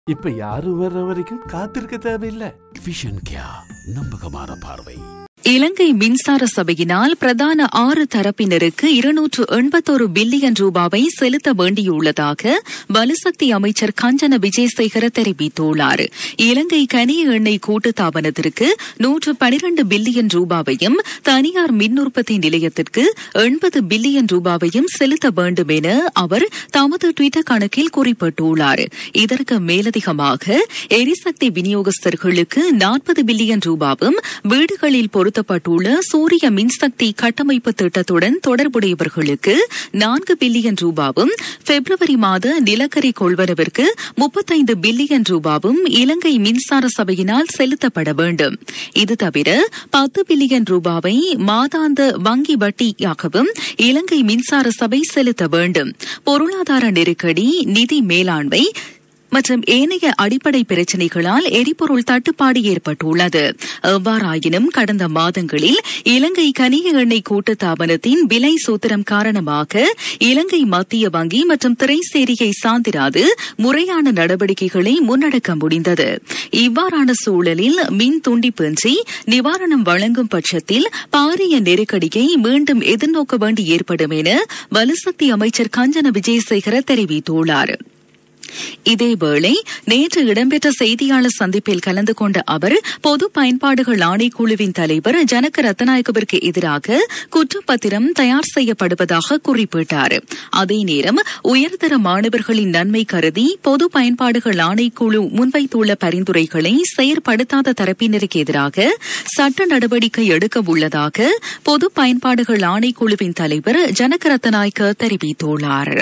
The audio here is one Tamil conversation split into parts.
இப்ப யாரும் வர்ற வரைக்கும் காத்திருக்க தேவையில்லை விஷன் கியா நம்பகமான பார்வை இலங்கை மின்சார சபையினால் பிரதான ஆறு தரப்பினருக்கு இருநூற்று எண்பத்தோரு பில்லியன் ரூபாவை செலுத்த வேண்டியுள்ளதாக வலுசக்தி அமைச்சர் கஞ்சன விஜயசேகர தெரிவித்துள்ளார் இலங்கை கனிய எண்ணெய் கூட்டுத்தாபனத்திற்கு நூற்று பனிரண்டு பில்லியன் ரூபாவையும் தனியார் மின் உற்பத்தி நிலையத்திற்கு எண்பது பில்லியன் ரூபாவையும் செலுத்த வேண்டும் என அவர் தமது டுவிட்டர் கணக்கில் குறிப்பிட்டுள்ளார் இதற்கு மேலதிகமாக எரிசக்தி விநியோகஸ்தர்களுக்கு நாற்பது பில்லியன் ரூபாவும் வீடுகளில் பொருத்தப்பட்டுள்ள சூரிய மின்சக்தி கட்டமைப்பு திட்டத்துடன் தொடர்புடையவர்களுக்கு நான்கு பில்லியன் ரூபாவும் பிப்ரவரி மாத நிலக்கரி கொள்வனவிற்கு முப்பத்தைந்து பில்லியன் ரூபாவும் இலங்கை மின்சார சபையினால் செலுத்தப்பட வேண்டும் இது தவிர பத்து பில்லியன் ரூபாவை மாதாந்த வங்கி வட்டியாகவும் இலங்கை மின்சார சபை செலுத்த வேண்டும் பொருளாதார நெருக்கடி நிதி மேலாண்மை மற்றும் ஏனைய அடிப்படை பிரச்சினைகளால் எரிபொருள் தட்டுப்பாடு ஏற்பட்டுள்ளது எவ்வாறாயினும் கடந்த மாதங்களில் இலங்கை கனிய எண்ணெய் கூட்டுத்தாபனத்தின் விலை சூத்திரம் காரணமாக இலங்கை மத்திய வங்கி மற்றும் திரைசேரியை சார்ந்திராது முறையான நடவடிக்கைகளை முன்னெடுக்க முடிந்தது இவ்வாறான சூழலில் மின் துண்டிப்பின்றி நிவாரணம் வழங்கும் பட்சத்தில் பாரிய நெருக்கடியை மீண்டும் எதிர்நோக்க வேண்டி ஏற்படும் என வலுசக்தி அமைச்சர் கஞ்சன விஜயசேகர தெரிவித்துள்ளார் இதேவேளை நேற்று இடம்பெற்ற செய்தியாளர் சந்திப்பில் கலந்து கொண்ட அவர் பொது பயன்பாடுகள் ஆணைக்குழுவின் தலைவர் ஜனக ரத்நாயகவிற்கு எதிராக குற்றப்பத்திரம் தயார் செய்யப்படுவதாக குறிப்பிட்டார் அதே நேரம் உயர்தர மாணவர்களின் நன்மை கருதி பொது பயன்பாடுகள் ஆணைக்குழு முன்வைத்துள்ள பரிந்துரைகளை செயற்படுத்தாத தரப்பினருக்கு எதிராக சட்ட நடவடிக்கை எடுக்க உள்ளதாக பொது பயன்பாடுகள் ஆணைக்குழுவின் தலைவர் ஜனக ரத்நாயக்க தெரிவித்துள்ளார்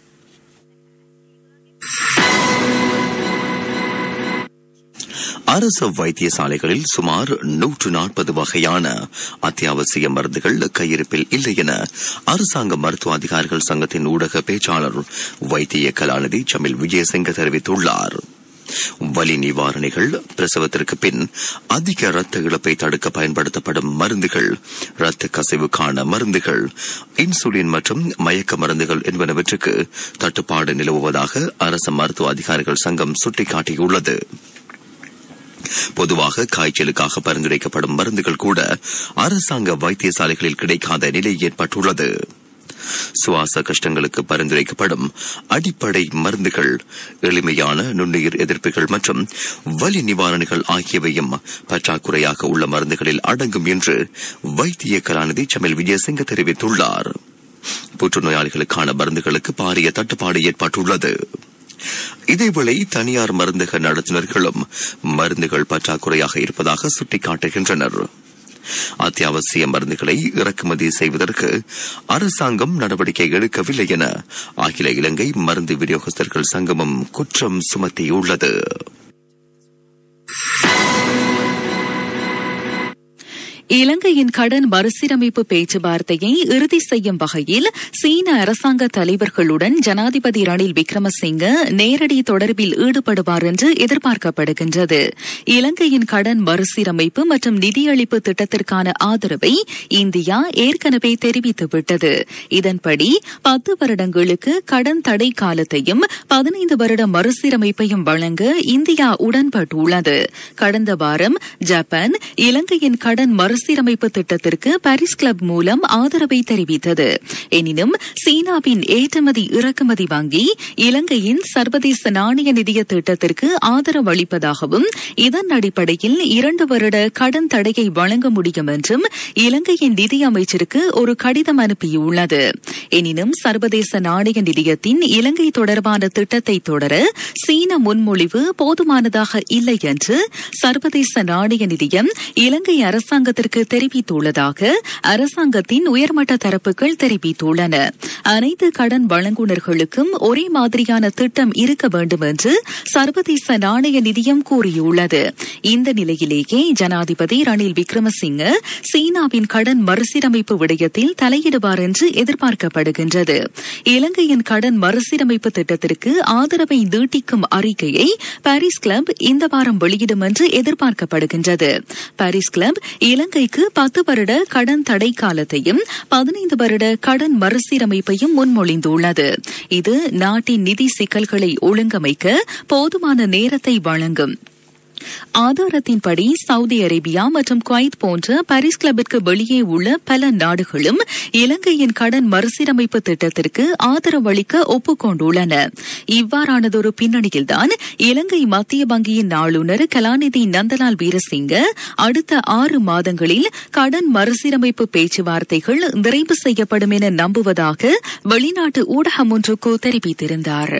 அரசு வைத்தியசாலைகளில் சுமார் நூற்று நாற்பது வகையான அத்தியாவசிய மருந்துகள் கையிருப்பில் இல்லை என அரசாங்க மருத்துவ அதிகாரிகள் சங்கத்தின் ஊடக பேச்சாளர் வைத்திய கலாநிதி ஜமில் விஜயசிங்க தெரிவித்துள்ளார் வலி நிவாரணிகள் பிரசவத்திற்கு பின் அதிக இரத்த இழப்பை தடுக்க பயன்படுத்தப்படும் மருந்துகள் இரத்த கசிவுக்கான மருந்துகள் இன்சுலின் மற்றும் மயக்க மருந்துகள் என்பனவற்றுக்கு தட்டுப்பாடு நிலவுவதாக அரசு மருத்துவ அதிகாரிகள் சங்கம் சுட்டிக்காட்டியுள்ளது பொதுவாக காய்ச்சலுக்காக பரிந்துரைக்கப்படும் மருந்துகள் கூட அரசாங்க வைத்தியசாலைகளில் கிடைக்காத நிலை ஏற்பட்டுள்ளது சுவாச கஷ்டங்களுக்கு பரிந்துரைக்கப்படும் அடிப்படை மருந்துகள் எளிமையான நுண்ணுயிர் எதிர்ப்புகள் மற்றும் வலி நிவாரணிகள் ஆகியவையும் பற்றாக்குறையாக உள்ள மருந்துகளில் அடங்கும் என்று வைத்திய கலாநிதி சமில் விஜயசிங்க தெரிவித்துள்ளார் புற்றுநோயாளிகளுக்கான மருந்துகளுக்கு பாரிய தட்டுப்பாடு ஏற்பட்டுள்ளது இதேவேளை தனியார் மருந்தக நடத்துனர்களும் மருந்துகள் பற்றாக்குறையாக இருப்பதாக சுட்டிக்காட்டுகின்றனர் அத்தியாவசிய மருந்துகளை இறக்குமதி செய்வதற்கு அரசாங்கம் நடவடிக்கை எடுக்கவில்லை என அகில இலங்கை மருந்து விநியோகஸ்தர்கள் சங்கமம் குற்றம் சுமத்தியுள்ளது இலங்கையின் கடன் மறுசீரமைப்பு பேச்சுவார்த்தையை இறுதி செய்யும் வகையில் சீன அரசாங்க தலைவர்களுடன் ஜனாதிபதி ரணில் விக்ரமசிங்க நேரடி தொடர்பில் ஈடுபடுவார் என்று எதிர்பார்க்கப்படுகின்றது இலங்கையின் கடன் மறுசீரமைப்பு மற்றும் நிதியளிப்பு திட்டத்திற்கான ஆதரவை இந்தியா ஏற்கனவே தெரிவித்துவிட்டது இதன்படி பத்து வருடங்களுக்கு கடன் தடை காலத்தையும் பதினைந்து வருட மறுசீரமைப்பையும் வழங்க இந்தியா உடன்பட்டுள்ளது கடந்த வாரம் ஜப்பான் இலங்கையின் கடன் மறுசீரமைப்பு திட்டத்திற்கு பாரிஸ் கிளப் மூலம் ஆதரவை தெரிவித்தது எனினும் சீனாவின் ஏற்றுமதி இறக்குமதி வங்கி இலங்கையின் சர்வதேச நாணய நிதிய திட்டத்திற்கு ஆதரவு அளிப்பதாகவும் இதன் அடிப்படையில் இரண்டு வருட கடன் தடையை வழங்க முடியும் என்றும் இலங்கையின் நிதி அமைச்சருக்கு ஒரு கடிதம் அனுப்பியுள்ளது எனினும் சர்வதேச நாணய நிதியத்தின் இலங்கை தொடர்பான திட்டத்தை தொடர சீன முன்மொழிவு போதுமானதாக இல்லை என்று சர்வதேச நாணய நிதியம் இலங்கை அரசாங்கத்திற்கு தெரிவித்துள்ளதாக அரசாங்கத்தின் உயர்மட்ட தரப்புகள் தெரிவித்துள்ளன அனைத்து கடன் வழங்குநர்களுக்கும் ஒரே மாதிரியான திட்டம் இருக்க வேண்டும் என்று சர்வதேச நாணய நிதியம் கூறியுள்ளது இந்த நிலையிலேயே ஜனாதிபதி ரணில் விக்ரமசிங்க சீனாவின் கடன் மறுசீரமைப்பு விடயத்தில் தலையிடுவார் என்று எதிர்பார்க்கப்படுகின்றது இலங்கையின் கடன் மறுசீரமைப்பு திட்டத்திற்கு ஆதரவை நீட்டிக்கும் அறிக்கையை பாரிஸ் கிளப் இந்த வாரம் வெளியிடும் என்று எதிர்பார்க்கப்படுகின்றது பாரிஸ் கிளப் இலங்கை இலங்கைக்கு பத்து வருட கடன் தடை காலத்தையும் பதினைந்து வருட கடன் மறுசீரமைப்பையும் முன்மொழிந்துள்ளது இது நாட்டின் நிதி சிக்கல்களை ஒழுங்கமைக்க போதுமான நேரத்தை வழங்கும் ஆதாரத்தின்படி சவுதி அரேபியா மற்றும் குவைத் போன்ற பாரிஸ் கிளப்பிற்கு வெளியே உள்ள பல நாடுகளும் இலங்கையின் கடன் மறுசீரமைப்பு திட்டத்திற்கு ஆதரவளிக்க ஒப்புக்கொண்டுள்ளன இவ்வாறானதொரு பின்னணியில்தான் இலங்கை மத்திய வங்கியின் ஆளுநர் கலாநிதி நந்தலால் வீரசிங்க அடுத்த ஆறு மாதங்களில் கடன் மறுசீரமைப்பு பேச்சுவார்த்தைகள் நிறைவு செய்யப்படும் என நம்புவதாக வெளிநாட்டு ஊடகம் ஒன்றுக்கு தெரிவித்திருந்தார்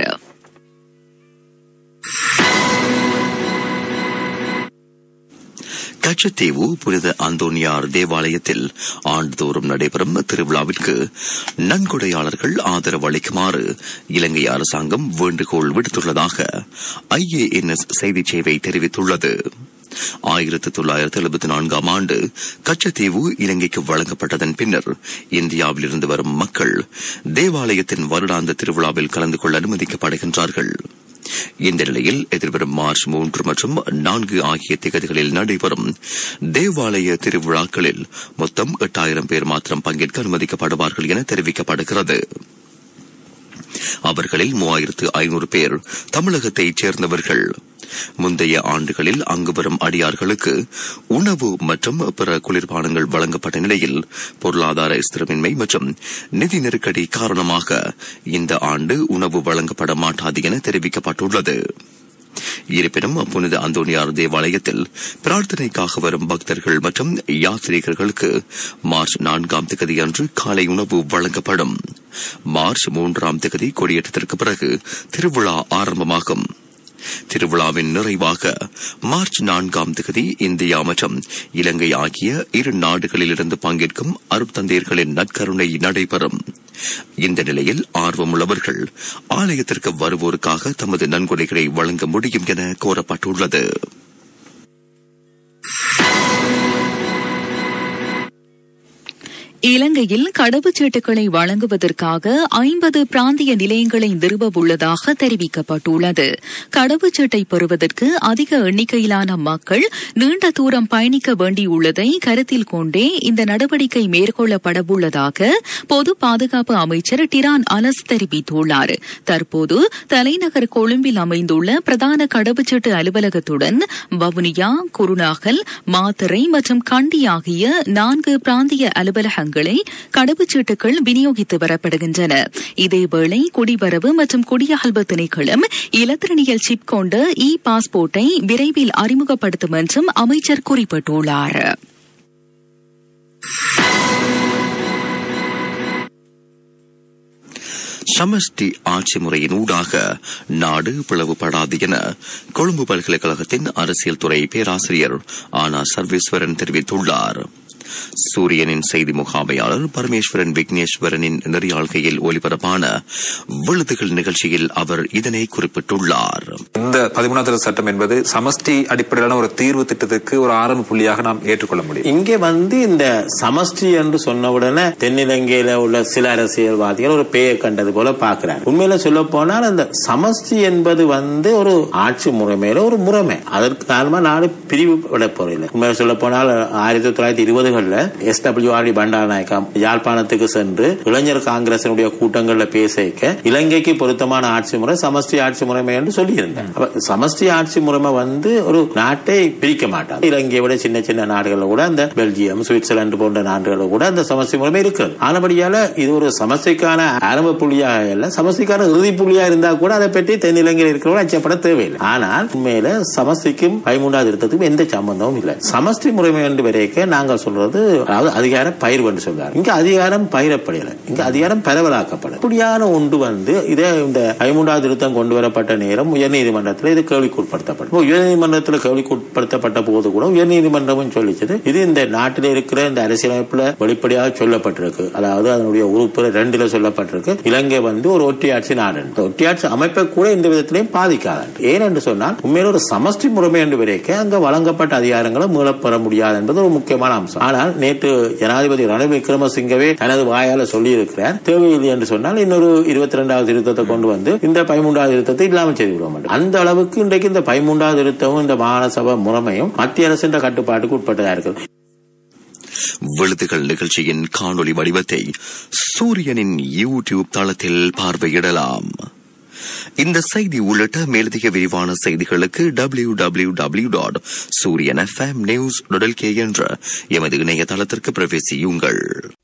கச்சத்தீவு புனித அந்தோனியார் தேவாலயத்தில் ஆண்டுதோறும் நடைபெறும் திருவிழாவிற்கு நன்கொடையாளர்கள் ஆதரவு அளிக்குமாறு இலங்கை அரசாங்கம் வேண்டுகோள் விடுத்துள்ளதாக ஐஏஎன்எஸ் செய்திச் சேவை தெரிவித்துள்ளது ஆயிரத்து தொள்ளாயிரத்து எழுபத்தி நான்காம் ஆண்டு கச்சத்தீவு இலங்கைக்கு வழங்கப்பட்டதன் பின்னர் இந்தியாவிலிருந்து வரும் மக்கள் தேவாலயத்தின் வருடாந்த திருவிழாவில் கலந்து கொள்ள அனுமதிக்கப்படுகின்றார்கள் இந்த நிலையில் எதிர்வரும் மார்ச் மூன்று மற்றும் நான்கு ஆகிய திகதிகளில் நடைபெறும் தேவாலய திருவிழாக்களில் மொத்தம் எட்டாயிரம் பேர் மாத்திரம் பங்கேற்க அனுமதிக்கப்படுவார்கள் என தெரிவிக்கப்படுகிறது அவர்களில் மூவாயிரத்து ஐநூறு பேர் தமிழகத்தைச் சேர்ந்தவர்கள் முந்தைய ஆண்டுகளில் அங்கு வரும் அடியார்களுக்கு உணவு மற்றும் பிற குளிர்பானங்கள் வழங்கப்பட்ட நிலையில் பொருளாதார ஸ்திரமின்மை மற்றும் நிதி நெருக்கடி காரணமாக இந்த ஆண்டு உணவு வழங்கப்பட மாட்டாது என தெரிவிக்கப்பட்டுள்ளது இருப்பினும் புனித அந்தோனியார் தேவாலயத்தில் பிரார்த்தனைக்காக வரும் பக்தர்கள் மற்றும் யாத்ரீகர்களுக்கு மார்ச் நான்காம் தேதி அன்று காலை உணவு வழங்கப்படும் மார்ச் மூன்றாம் தேதி கொடியேற்றத்திற்கு பிறகு திருவிழா ஆரம்பமாகும் திருவிழாவின் நிறைவாக மார்ச் நான்காம் தேதி இந்தியா மற்றும் இலங்கை ஆகிய இரு நாடுகளிலிருந்து பங்கேற்கும் அருட்தந்தையர்களின் நற்கருணை நடைபெறும் இந்த நிலையில் ஆர்வமுள்ளவர்கள் ஆலயத்திற்கு வருவோருக்காக தமது நன்கொடைகளை வழங்க முடியும் என கோரப்பட்டுள்ளது இலங்கையில் கடவுச்சீட்டுகளை வழங்குவதற்காக ஐம்பது பிராந்திய நிலையங்களை நிறுவ உள்ளதாக தெரிவிக்கப்பட்டுள்ளது கடவுச்சீட்டை பெறுவதற்கு அதிக எண்ணிக்கையிலான மக்கள் நீண்ட தூரம் பயணிக்க வேண்டியுள்ளதை கருத்தில் கொண்டே இந்த நடவடிக்கை மேற்கொள்ளப்படவுள்ளதாக பொது பாதுகாப்பு அமைச்சர் டிரான் அலஸ் தெரிவித்துள்ளார் தற்போது தலைநகர் கொழும்பில் அமைந்துள்ள பிரதான கடவுச்சீட்டு அலுவலகத்துடன் வவுனியா குருநாகல் மாத்தறை மற்றும் கண்டி ஆகிய நான்கு பிராந்திய அலுவலகங்கள் நிறுவனங்களை கடவுச்சீட்டுகள் விநியோகித்து வரப்படுகின்றன இதேவேளை குடிவரவு மற்றும் குடியகல்வு திணைக்களம் இலத்திரனியல் சிப் கொண்ட இ பாஸ்போர்ட்டை விரைவில் அறிமுகப்படுத்தும் என்றும் அமைச்சர் குறிப்பிட்டுள்ளார் சமஷ்டி ஆட்சி முறையின் ஊடாக நாடு பிளவுபடாது என கொழும்பு பல்கலைக்கழகத்தின் அரசியல் துறை பேராசிரியர் ஆனா சர்வேஸ்வரன் தெரிவித்துள்ளார் சூரியனின் செய்தி முகாமையாளர் பரமேஸ்வரன் விக்னேஸ்வரனின் நெறியாள்கையில் ஒலிபரப்பான விழுதுகள் நிகழ்ச்சியில் அவர் இதனை குறிப்பிட்டுள்ளார் இந்த பதிமூணாவது சட்டம் என்பது சமஷ்டி அடிப்படையிலான ஒரு தீர்வு திட்டத்துக்கு ஒரு ஆரம்ப புள்ளியாக நாம் ஏற்றுக்கொள்ள முடியும் இங்கே வந்து இந்த சமஷ்டி என்று சொன்ன உடனே தென்னிலங்கையில உள்ள சில அரசியல்வாதிகள் ஒரு பேயை கண்டது போல பாக்குறாங்க உண்மையில சொல்ல போனால் அந்த சமஷ்டி என்பது வந்து ஒரு ஆட்சி முறைமையில ஒரு முறைமை அதற்கு காரணமா நாடு பிரிவு விட போறதில்லை உண்மையில சொல்ல போனால் ஆயிரத்தி தொள்ளாயிரத்தி இருபதுகள்ல S W R D Bandaranaike யாழ்ப்பாணத்துக்கு சென்று இளைஞர் காங்கிரசினுடைய கூட்டங்கள்ல பேசிக்க இலங்கைக்கு பொருத்தமான ஆட்சி முறை சமஷ்டி ஆட்சி முறைமை என்று சொல்லியிருந்தேன் அப்ப சமஷ்டி ஆட்சி முறைமை வந்து ஒரு நாட்டை பிரிக்க மாட்டாங்க இலங்கையை விட சின்ன சின்ன நாடுகள்ல கூட அந்த பெல்ஜியம் சுவிட்சர்லாந்து போன்ற நாடுகள்ல கூட அந்த சமஷ்டி முறைமை இருக்கிறது ஆனபடியால இது ஒரு சமஸ்திக்கான ஆரம்ப புள்ளியாக இல்ல சமஸ்திக்கான இறுதி புள்ளியா இருந்தா கூட அதை பற்றி தென்னிலங்கையில் இருக்கிறவங்க அச்சப்பட தேவையில்லை ஆனால் உண்மையில சமஸ்திக்கும் பதிமூன்றாவது திருத்தத்துக்கும் எந்த சம்பந்தமும் இல்லை சமஷ்டி முறைமை என்று வரைக்க நாங்கள் சொல்றது அதாவது அதிகாரம் பயிர் என்று சொல்றாரு இங்க அதிகாரம் பயிரப்படையில இங்க அதிகாரம் பரவலாக்கப்படும் இப்படியான ஒன்று வந்து இதே இந்த பதிமூன்றாவது திருத்தம் கொண்டு வரப்பட்ட நேரம் உயர்நீதிமன்றத்தில் இது கேள்விக்குட்படுத்தப்படும் இப்போ உயர்நீதிமன்றத்தில் கேள்விக்குட்படுத்தப்பட்ட போது கூட உயர்நீதிமன்றமும் சொல்லிச்சது இது இந்த நாட்டில் இருக்கிற இந்த அரசியலமைப்புல வெளிப்படையாக சொல்லப்பட்டிருக்கு அதாவது அதனுடைய உறுப்பு ரெண்டுல சொல்லப்பட்டிருக்கு இலங்கை வந்து ஒரு ஒற்றையாட்சி நாடு இந்த ஒற்றையாட்சி அமைப்பை கூட இந்த விதத்திலையும் பாதிக்காது ஏன் என்று சொன்னால் உண்மையில ஒரு சமஷ்டி முறைமை என்று வரைக்க அங்க வழங்கப்பட்ட அதிகாரங்களை மீளப்பெற முடியாது என்பது ஒரு முக்கியமான அம்சம் ஆனால் நேற்று ஜனாதிபதி ரணில் விக்ரமசிங்கவே தனது வாயால சொல்லி இருக்கிறார் தேவையில்லை என்று சொன்னால் இன்னொரு இருபத்தி ரெண்டாவது திருத்தத்தை கொண்டு வந்து இந்த பதிமூன்றாவது திருத்தத்தை இல்லாமல் செய்து விட மாட்டோம் அந்த அளவுக்கு இன்றைக்கு இந்த பதிமூன்றாவது திருத்தமும் இந்த மாகாண சபை முறைமையும் மத்திய அரசின் கட்டுப்பாட்டுக்கு உட்பட்டதா இருக்குது விழுதுகள் நிகழ்ச்சியின் காணொளி வடிவத்தை சூரியனின் யூடியூப் தளத்தில் பார்வையிடலாம் இந்த செய்தி உள்ளிட்ட மேலதிக விரிவான செய்திகளுக்கு W W W dot Sooriyan FM news என்ற எமது இணையதளத்திற்கு பிரவேசியுங்கள்